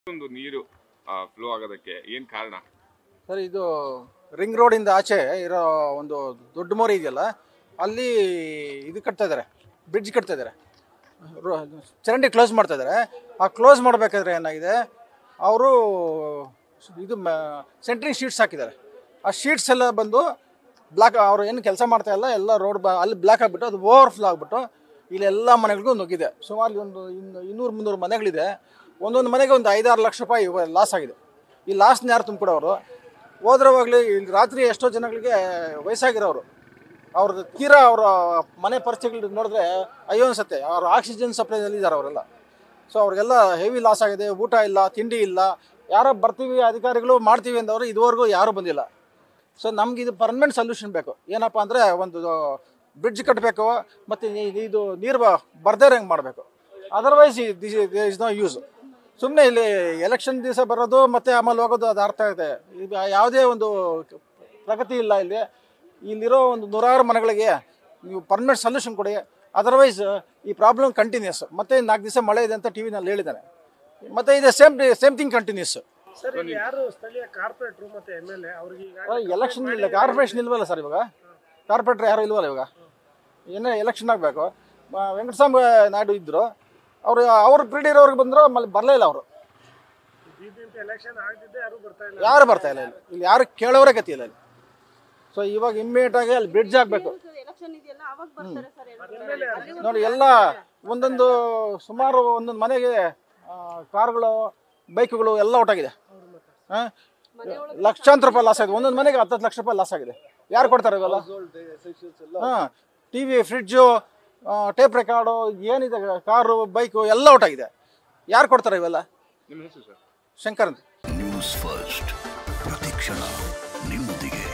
ಒಂದು ನೀರು ಫ್ಲೋ ಆಗೋದಕ್ಕೆ ಏನ್ ಕಾರಣ ಸರ್ ಇದು ರಿಂಗ್ ರೋಡಿಂದ ಆಚೆ ಇರೋ ಒಂದು ದೊಡ್ಡ ಮೋರಿ ಇದೆಯಲ್ಲ ಅಲ್ಲಿ ಇದು ಕಟ್ತಾ ಇದ್ದಾರೆ ಬ್ರಿಡ್ಜ್ ಕಟ್ತಾ ಇದ್ದಾರೆ ರೋ- ಚರಂಡಿ ಕ್ಲೋಸ್ ಮಾಡ್ತಾ ಇದ್ದಾರೆ ಆ ಕ್ಲೋಸ್ ಮಾಡಬೇಕಾದ್ರೆ ಏನಾಗಿದೆ ಅವರು ಇದು ಸೆಂಟ್ರಿಂಗ್ ಶೀಟ್ಸ್ ಹಾಕಿದ್ದಾರೆ ಆ ಶೀಟ್ಸ್ ಎಲ್ಲ ಬಂದು ಬ್ಲಾಕ್ ಅವರು ಏನು ಕೆಲಸ ಮಾಡ್ತಾ ಇಲ್ಲ ಎಲ್ಲ ರೋಡ್ ಬ ಅಲ್ಲಿ ಬ್ಲಾಕ್ ಆಗಿಬಿಟ್ಟು ಅದು ಓವರ್ಫ್ಲೋ ಆಗಿಬಿಟ್ಟು ಇಲ್ಲಿ ಎಲ್ಲ ಮನೆಗಳಿಗೂ ನುಗ್ಗಿದೆ ಸುಮಾರು ಒಂದು ಇನ್ನು ಇನ್ನೂರು ಮುನ್ನೂರು ಮನೆಗಳಿದೆ ಒಂದೊಂದು ಮನೆಗೆ ಒಂದು ಐದಾರು ಲಕ್ಷ ರೂಪಾಯಿ ಲಾಸ್ ಆಗಿದೆ ಈ ಲಾಸ್ನ ಯಾರು ತುಂಬಿಕೊಡೋರು ಹೋದ್ರವಾಗಲಿ ಇಲ್ಲಿ ರಾತ್ರಿ ಎಷ್ಟೋ ಜನಗಳಿಗೆ ವಯಸ್ಸಾಗಿರೋರು ಅವ್ರದ್ದು ತೀರಾ ಅವರ ಮನೆ ಪರಿಚಯಗಳು ನೋಡಿದ್ರೆ ಅಯ್ಯೋ ಅನ್ಸುತ್ತೆ ಅವ್ರ ಆಕ್ಸಿಜನ್ ಸಪ್ಲೈನಲ್ಲಿ ಇದ್ದಾರೆ ಅವರೆಲ್ಲ ಸೊ ಅವ್ರಿಗೆಲ್ಲ ಹೆವಿ ಲಾಸ್ ಆಗಿದೆ ಊಟ ಇಲ್ಲ ತಿಂಡಿ ಇಲ್ಲ ಯಾರೋ ಬರ್ತೀವಿ ಅಧಿಕಾರಿಗಳು ಮಾಡ್ತೀವಿ ಅಂದವರು ಇದುವರೆಗೂ ಯಾರೂ ಬಂದಿಲ್ಲ ಸೊ ನಮ್ಗೆ ಇದು ಪರ್ಮನೆಂಟ್ ಸೊಲ್ಯೂಷನ್ ಬೇಕು ಏನಪ್ಪ ಅಂದರೆ ಒಂದು ಬ್ರಿಡ್ಜ್ ಕಟ್ಟಬೇಕು ಮತ್ತು ಇದು ನೀರು ಬರ್ದೇ ಹೆಂಗೆ ಮಾಡಬೇಕು otherwise this is no use ಸುಮ್ಮನೆ ಇಲ್ಲಿ ಎಲೆಕ್ಷನ್ ದಿವಸ ಬರೋದು ಮತ್ತೆ ಆಮೇಲೆ ಹೋಗೋದು ಅದು ಅರ್ಥ ಆಗುತ್ತೆ ಇದು ಯಾವುದೇ ಒಂದು ಪ್ರಗತಿ ಇಲ್ಲ ಇಲ್ಲಿ ಇಲ್ಲಿರೋ ಒಂದು ನೂರಾರು ಮನೆಗಳಿಗೆ ನೀವು ಪರ್ಮನೆಂಟ್ ಸೊಲ್ಯೂಷನ್ ಕೊಡಿ ಅದರ್ವೈಸ್ ಈ ಪ್ರಾಬ್ಲಮ್ ಕಂಟಿನ್ಯೂಸ್ ಮತ್ತೆ ನಾಲ್ಕು ದಿವಸ ಮಳೆ ಇದೆ ಅಂತ ಟಿ ವಿನಲ್ಲಿ ಹೇಳಿದ್ದಾನೆ ಮತ್ತೆ ಇದೆ same same thing continues sir ಈಗ ಯಾರು ಸ್ಥಳೀಯ ಕಾರ್ಪೊರೇಟ್ರು ಮತ್ತೆ ಎಮ್ ಎಲ್ ಎ ಅವ್ರಿಗೆ ಈಗ ಎಲೆಕ್ಷನ್ ಇಲ್ಲ ಕಾರ್ಪೊರೇಷನ್ ಇಲ್ವಲ್ಲ ಸರ್ ಇವಾಗ ಕಾರ್ಪೊರೇಟರ್ ಯಾರು ಇಲ್ವಲ್ಲ ಇವಾಗ ಏನೇ ಎಲೆಕ್ಷನ್ ಆಗಬೇಕು ವೆಂಕಟಸ್ವಾಮಿ ನಾಯ್ಡು ಇದ್ದರು ಅವರು ಅವ್ರ ಪೀರಿಯಡ್ ಇರೋರ್ಗೆ ಬಂದರು ಆಮೇಲೆ ಬರಲೇ ಇಲ್ಲ ಅವರು ಬಿಬಿಎಂಪಿ ಎಲೆಕ್ಷನ್ ಆಗದಿದ್ದೆ ಯಾರು ಬರ್ತಾ ಇಲ್ಲ ಯಾರು ಬರ್ತಾ ಇಲ್ಲ ಇಲ್ಲಿ ಇಲ್ಲಿ ಯಾರು ಕೇಳೋರೇ ಗತಿ ಇಲ್ಲ ಇಲ್ಲಿ ಸೊ ಇವಾಗ ಇಮ್ಮಿಡಿಯೇಟ್ ಆಗಿ ಅಲ್ಲಿ ಬ್ರಿಡ್ಜ್ ಆಗಬೇಕು ಎಲೆಕ್ಷನ್ ಇದೆಯಲ್ಲ ಅವಾಗ ಬರ್ತಾರೆ ಸರ್ ಎಲ್ಲರೂ. ನೋಡಿ ಎಲ್ಲ ಒಂದೊಂದು ಸುಮಾರು ಒಂದೊಂದು ಮನೆಗೆ ಆ, ಕಾರುಗಳು ಬೈಕ್ಗಳು ಎಲ್ಲ ಒಟ್ಟಾಗಿದೆ ಹಾಂ ಲಕ್ಷಾಂತರ ರೂಪಾಯಿ ಲಾಸ್ ಆಗಿದೆ ಒಂದೊಂದು ಮನೆಗೆ ಹತ್ತತ್ತು ಲಕ್ಷ ರೂಪಾಯಿ ಲಾಸ್ ಆಗಿದೆ ಯಾರು ಕೊಡ್ತಾರೆ ಇವೆಲ್ಲ ಹಾಂ TV fridge tape record ಏನಿದೆ ಕಾರು ಬೈಕು ಎಲ್ಲ ಒಟ್ಟಾಗಿದೆ ಯಾರು ಕೊಡ್ತಾರೆ ಇವೆಲ್ಲ ನಿಮ್ಮ ಹೆಸರು ಸರ್ ಶಂಕರ್ ಅಂತ ನ್ಯೂಸ್ ಫಸ್ಟ್ ಪ್ರತಿಕ್ಷಣ ನಿಮ್ಮೊಂದಿಗೆ